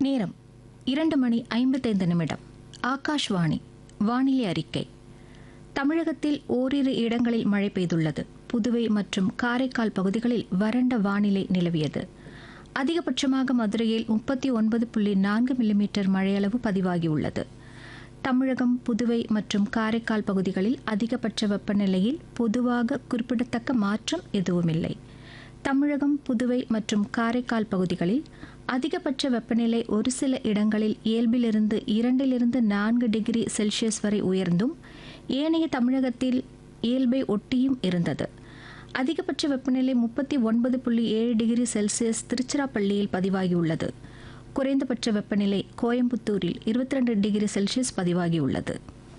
நேரம் இரண்டு மணி ஐம்பத்தைந்து நிமிடம் ஆகாஷ்வாணி வானிலை அறிக்கை தமிழகத்தில் ஓரிரு இடங்களில் மழை பெய்துள்ளது புதுவை மற்றும் காரைக்கால் பகுதிகளில் வறண்ட வானிலை நிலவியது அதிகபட்சமாக மதுரையில் முப்பத்தி ஒன்பது புள்ளி நான்கு மில்லிமீட்டர் மழையளவு பதிவாகியுள்ளது தமிழகம் புதுவை மற்றும் காரைக்கால் பகுதிகளில் அதிகபட்ச வெப்பநிலையில் பொதுவாக குறிப்பிடத்தக்க மாற்றம் எதுவுமில்லை தமிழகம் புதுவை மற்றும் காரைக்கால் பகுதிகளில் அதிகபட்ச வெப்பநிலை ஒரு சில இடங்களில் இயல்பிலிருந்து இரண்டிலிருந்து நான்கு டிகிரி செல்சியஸ் வரை உயர்ந்தும் ஏனைய தமிழகத்தில் இயல்பை ஒட்டியும் இருந்தது அதிகபட்ச வெப்பநிலை முப்பத்தி ஒன்பது புள்ளி ஏழு டிகிரி செல்சியஸ் திருச்சிராப்பள்ளியில் பதிவாகியுள்ளது குறைந்தபட்ச வெப்பநிலை கோயம்புத்தூரில் இருபத்தி ரெண்டு டிகிரி செல்சியஸ் பதிவாகியுள்ளது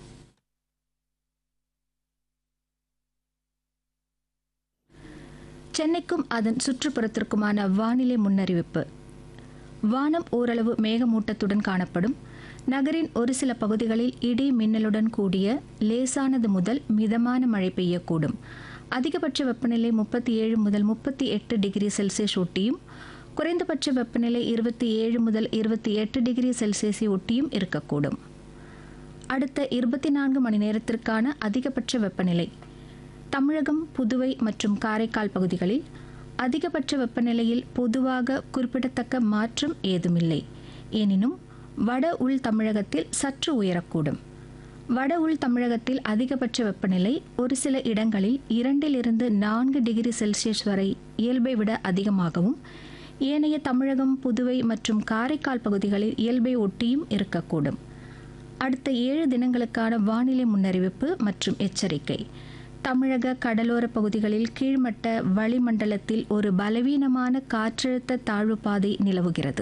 சென்னைக்கும் அதன் சுற்றுப்புறத்திற்குமான வானிலை முன்னறிவிப்பு வானம் ஓரளவு மேகமூட்டத்துடன் காணப்படும் நகரின் ஒரு சில பகுதிகளில் இடி மின்னலுடன் கூடிய லேசானது முதல் மிதமான மழை பெய்யக்கூடும் அதிகபட்ச வெப்பநிலை முப்பத்தி ஏழு முதல் முப்பத்தி எட்டு டிகிரி செல்சியஸ் ஒட்டியும் குறைந்தபட்ச வெப்பநிலை இருபத்தி ஏழு முதல் இருபத்தி எட்டு டிகிரி செல்சியஸை ஒட்டியும் இருக்கக்கூடும் அடுத்த இருபத்தி நான்கு மணி நேரத்திற்கான அதிகபட்ச வெப்பநிலை தமிழகம் புதுவை மற்றும் காரைக்கால் பகுதிகளில் அதிகபட்ச வெப்பநிலையில் பொதுவாக குறிப்பிடத்தக்க மாற்றம் ஏதுமில்லை எனினும் வட உள் தமிழகத்தில் சற்று உயரக்கூடும் வட உள் தமிழகத்தில் அதிகபட்ச வெப்பநிலை ஒரு சில இடங்களில் இரண்டிலிருந்து நான்கு டிகிரி செல்சியஸ் வரை இயல்பை விட அதிகமாகவும் ஏனைய தமிழகம் புதுவை மற்றும் காரைக்கால் பகுதிகளில் இயல்பை ஒட்டியும் இருக்கக்கூடும் அடுத்த ஏழு தினங்களுக்கான வானிலை முன்னறிவிப்பு மற்றும் எச்சரிக்கை தமிழக கடலோர பகுதிகளில் கீழ்மட்ட வளிமண்டலத்தில் ஒரு பலவீனமான காற்றழுத்த தாழ்வு பாதை நிலவுகிறது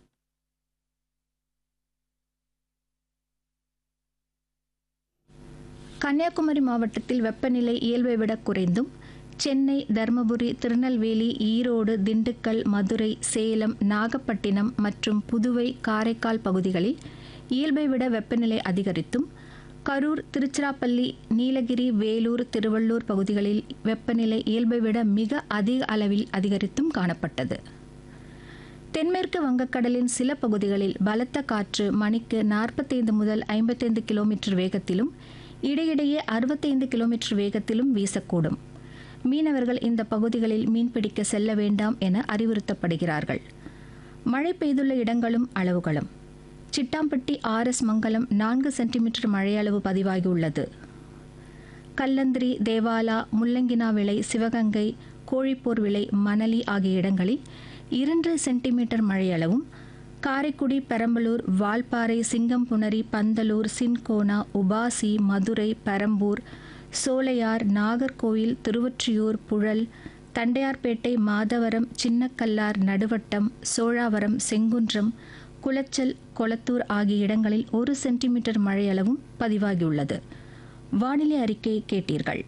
கன்னியாகுமரி மாவட்டத்தில் வெப்பநிலை இயல்பை விட குறைந்தும் சென்னை தருமபுரி திருநெல்வேலி ஈரோடு திண்டுக்கல் மதுரை சேலம் நாகப்பட்டினம் மற்றும் புதுவை காரைக்கால் பகுதிகளில் இயல்பை விட வெப்பநிலை அதிகரித்தும் கரூர் திருச்சிராப்பள்ளி நீலகிரி வேலூர் திருவள்ளூர் பகுதிகளில் வெப்பநிலை இயல்பை விட மிக அதிக அளவில் அதிகரித்தும் காணப்பட்டது தென்மேற்கு வங்கக்கடலின் சில பகுதிகளில் பலத்த காற்று மணிக்கு நாற்பத்தைந்து முதல் ஐம்பத்தைந்து கிலோமீட்டர் வேகத்திலும் இடையிடையே அறுபத்தைந்து கிலோமீட்டர் வேகத்திலும் வீசக்கூடும் மீனவர்கள் இந்த பகுதிகளில் மீன்பிடிக்க செல்ல வேண்டாம் என அறிவுறுத்தப்படுகிறார்கள் மழை பெய்துள்ள இடங்களும் அளவுகளும் சிட்டாம்பட்டி ஆர்எஸ் மங்கலம் நான்கு சென்டிமீட்டர் மழையளவு பதிவாகியுள்ளது கல்லந்திரி தேவாலா முள்ளங்கினா விளை சிவகங்கை கோழிப்போர் விளை மணலி ஆகிய இடங்களில் இரண்டு சென்டிமீட்டர் மழையளவும் காரைக்குடி பெரம்பலூர் வால்பாறை சிங்கம்புணரி பந்தலூர் சின்கோனா உபாசி மதுரை பெரம்பூர் சோலையார் நாகர்கோவில் திருவொற்றியூர் புழல் தண்டையார்பேட்டை மாதவரம் சின்னக்கல்லார் நடுவட்டம் சோழாவரம் செங்குன்றம் குளச்சல் கொளத்தூர் ஆகிய இடங்களில் ஒரு சென்டிமீட்டர் மழையளவும் பதிவாகியுள்ளது வானிலை அறிக்கை கேட்டீர்கள்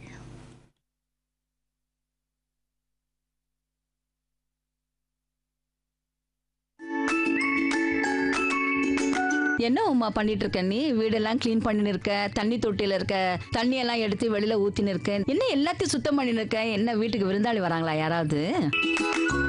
என்ன உமா பண்ணிட்டு இருக்க நீ வீடெல்லாம் க்ளீன் பண்ணின்னு இருக்க தண்ணி தொட்டியில இருக்க தண்ணி எல்லாம் எடுத்து வெளியில ஊத்தின்னு இருக்க என்ன எல்லாத்தையும் சுத்தம் பண்ணின்னு இருக்க என்ன வீட்டுக்கு விருந்தாளி வராங்களா யாராவது